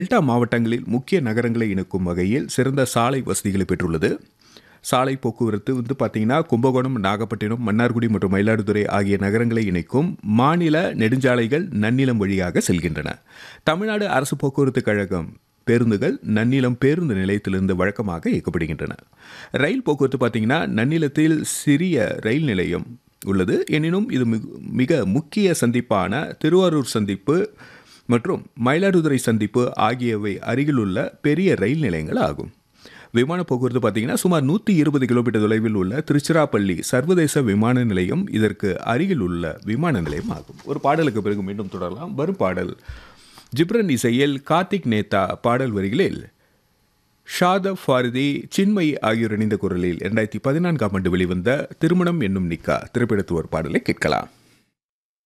delta மாவட்டங்களில் முக்கிய நகரங்களை இணைக்கும் வகையில் சிறந்த சாலை வசதிகளை பெற்றுள்ளது சாலை போக்குவரத்து வந்து பார்த்தீங்கன்னா கும்பகோணம் நாகப்பட்டினம் மன்னார்குடி மற்றும் மயிலாடுதுறை ஆகிய நகரங்களை இணைக்கும் மாநில நெடுஞ்சாலைகள் நன்னிலம் வழியாக செல்கின்றன தமிழ்நாடு அரசு போக்குவரத்து கழகம் பேருந்துகள் நன்னிலம் பேருந்து நிலையத்திலிருந்து வழக்கமாக இயக்கப்படுகின்றன ரயில் போக்குவரத்து பார்த்தீங்கன்னா நன்னிலத்தில் சிறிய ரயில் நிலையம் உள்ளது எனினும் இது மிக- மிக முக்கிய சந்திப்பான திருவாரூர் சந்திப்பு மற்றும் மயிலாடுதுறை சந்திப்பு ஆகியவை அருகிலுள்ள பெரிய ரயில் நிலையங்கள் ஆகும் விமான போக்குவரத்து பார்த்தீங்கன்னா சுமார் நூற்றி இருபது கிலோமீட்டர் தொலைவில் உள்ள திருச்சிராப்பள்ளி சர்வதேச விமான நிலையம் இதற்கு அருகில் உள்ள விமான நிலையம் ஆகும் ஒரு பாடலுக்கு பிறகு மீண்டும் தொடரலாம் வரும் பாடல் ஜிப்ரன் இசையில் கார்த்திக் நேதா பாடல் வரிகளில் ஷாதப் ஃபாரிதி சின்மயி ஆகியோர் இணைந்த குரலில் இரண்டாயிரத்தி பதினான்காம் ஆண்டு வெளிவந்த திருமணம் என்னும் நிக்கா திரைப்படத்து ஒரு பாடலை கேட்கலாம்